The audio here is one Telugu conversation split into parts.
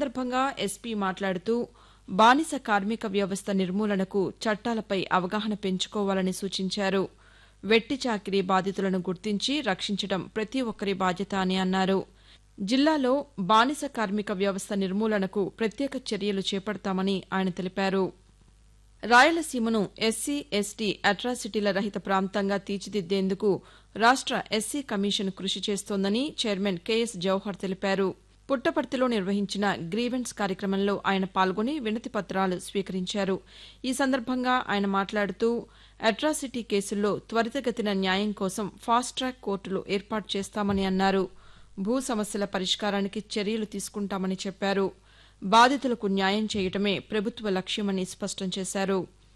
సందర్భంగా ఎస్పీ మాట్లాడుతూ బానిస కార్మిక వ్యవస్థ నిర్మూలనకు చట్టాలపై అవగాహన పెంచుకోవాలని సూచించారు వెట్టి చాకిరీ బాధితులను గుర్తించి రక్షించడం ప్రతి ఒక్కరి బాధ్యత అని అన్నారు జిల్లాలో బానిస కార్మిక వ్యవస్థ నిర్మూలనకు ప్రత్యేక చర్యలు చేపడతామని ఆయన తెలిపారు రాయలసీమను ఎస్సీ ఎస్టీ అట్రాసిటీల రహిత ప్రాంతంగా తీర్చిదిద్దేందుకు రాష్ట ఎస్సీ కమిషన్ కృషి చేస్తోందని చైర్మన్ కెఎస్ జవహర్ తెలిపారు పుట్టపర్తిలో నిర్వహించిన గ్రీవెన్స్ కార్యక్రమంలో ఆయన పాల్గొని వినతి పత్రాలు స్వీకరించారు ఈ సందర్భంగా ఆయన మాట్లాడుతూ అట్రాసిటీ కేసుల్లో త్వరితగతిన న్యాయం కోసం ఫాస్ట్ ట్రాక్ కోర్టులు ఏర్పాటు చేస్తామని అన్నారు భూ సమస్యల పరిష్కారానికి చర్యలు తీసుకుంటామని చెప్పారు బాధితులకు న్యాయం చేయటమే ప్రభుత్వ లక్ష్యమని స్పష్టం చేశారు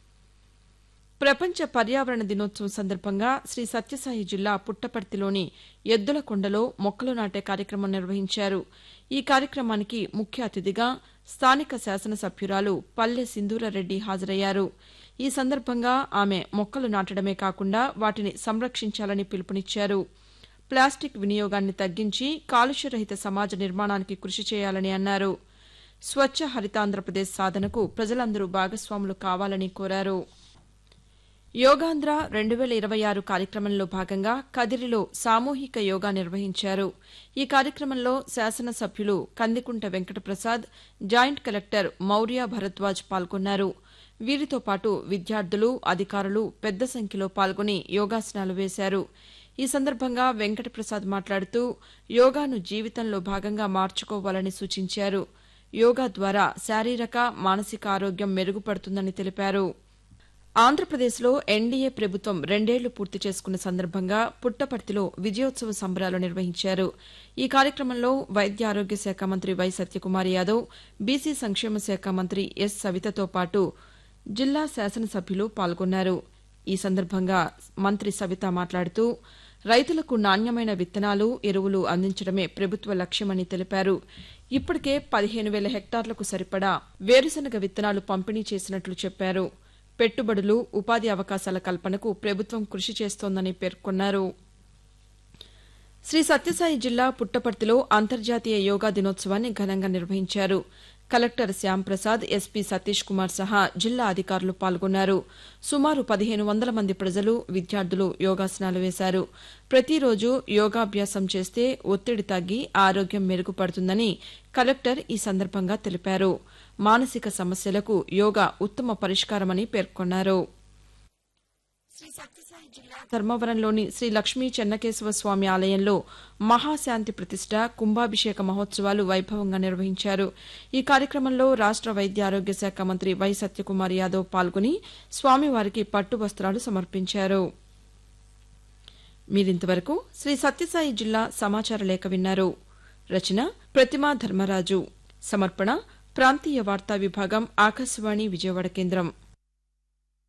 ప్రపంచ పర్యావరణ దినోత్సవం సందర్భంగా శ్రీ సత్యసాయి జిల్లా పుట్టపర్తిలోని ఎద్దుల కొండలో మొక్కలు నాటే కార్యక్రమం నిర్వహించారు ఈ కార్యక్రమానికి ముఖ్య అతిథిగా స్థానిక శాసనసభ్యురాలు పల్లె సింధూరారెడ్డి హాజరయ్యారు ఈ సందర్భంగా ఆమె మొక్కలు నాటడమే కాకుండా వాటిని సంరక్షించాలని పిలుపునిచ్చారు ప్లాస్టిక్ వినియోగాన్ని తగ్గించి కాలుష్యరహిత సమాజ నిర్మాణానికి కృషి చేయాలని అన్నారు స్వచ్ఛ హరితాంధ్రప్రదేశ్ సాధనకు ప్రజలందరూ భాగస్వాములు కావాలని కోరారు యోగాంధ్ర రెండు వేల ఇరవై ఆరు కార్యక్రమంలో భాగంగా కదిరిలో సామూహిక యోగా నిర్వహించారు ఈ కార్యక్రమంలో శాసనసభ్యులు కందికుంట వెంకటప్రసాద్ జాయింట్ కలెక్టర్ మౌర్య భరద్వాజ్ పాల్గొన్నారు వీరితో పాటు విద్యార్థులు అధికారులు పెద్ద సంఖ్యలో పాల్గొని యోగాసనాలు వేశారు ఈ సందర్భంగా వెంకటప్రసాద్ మాట్లాడుతూ యోగాను జీవితంలో భాగంగా మార్చుకోవాలని సూచించారు యోగా ద్వారా శారీరక మానసిక ఆరోగ్యం మెరుగుపడుతుందని తెలిపారు ఆంధ్రప్రదేశ్లో ఎన్డీఏ ప్రభుత్వం రెండేళ్లు పూర్తి చేసుకున్న సందర్భంగా పుట్టపర్తిలో విజయోత్సవ సంబరాలు నిర్వహించారు ఈ కార్యక్రమంలో వైద్య ఆరోగ్య శాఖ మంత్రి వై సత్యకుమార్ యాదవ్ బీసీ సంక్షేమ శాఖ మంత్రి ఎస్ సవితతో పాటు జిల్లా శాసనసభ్యులు పాల్గొన్నారు ఈ సందర్భంగా మంత్రి సవిత మాట్లాడుతూ రైతులకు నాణ్యమైన విత్తనాలు ఎరువులు అందించడమే ప్రభుత్వ లక్ష్యమని తెలిపారు ఇప్పటికే పదిహేను వేల హెక్టార్లకు సరిపడా వేరుశనగ విత్తనాలు పంపిణీ చేసినట్లు చెప్పారు పెట్టుబడులు ఉపాధి అవకాశాల కల్పనకు ప్రభుత్వం కృషి చేస్తోందని పేర్కొన్నారు శ్రీ సత్యసాయి జిల్లా పుట్టపర్తిలో అంతర్జాతీయ యోగా దినోత్సవాన్ని ఘనంగా నిర్వహించారు కలెక్టర్ శ్యాంప్రసాద్ ఎస్పీ సతీష్ కుమార్ సహా జిల్లా అధికారులు పాల్గొన్నారు సుమారు పదిహేను వందల మంది ప్రజలు విద్యార్థులు యోగాసనాలు వేశారు ప్రతిరోజు యోగాభ్యాసం చేస్తే ఒత్తిడి తగ్గి ఆరోగ్యం మెరుగుపడుతుందని కలెక్టర్ ఈ సందర్భంగా తెలిపారు మానసిక సమస్యలకు యోగా ఉత్తమ పరిష్కారమని పేర్కొన్నారు ధర్మవరంలోని శ్రీ లక్ష్మీ చెన్నకేశవ స్వామి ఆలయంలో మహాశాంతి ప్రతిష్ట కుంభాభిషేక మహోత్సవాలు వైభవంగా నిర్వహించారు ఈ కార్యక్రమంలో రాష్ట వైద్య ఆరోగ్య శాఖ మంత్రి వై సత్యకుమార్ యాదవ్ పాల్గొని స్వామివారికి పట్టు వస్త్రాలు సమర్పించారు మీరింతవరకు శ్రీ సత్యసాయి జిల్లా సమాచార లేఖ విన్నారు రచన ప్రతిమా ధర్మరాజు సమర్పణ ప్రాంతీయ వార్తా విభాగం ఆకాశవాణి విజయవాడ కేంద్రం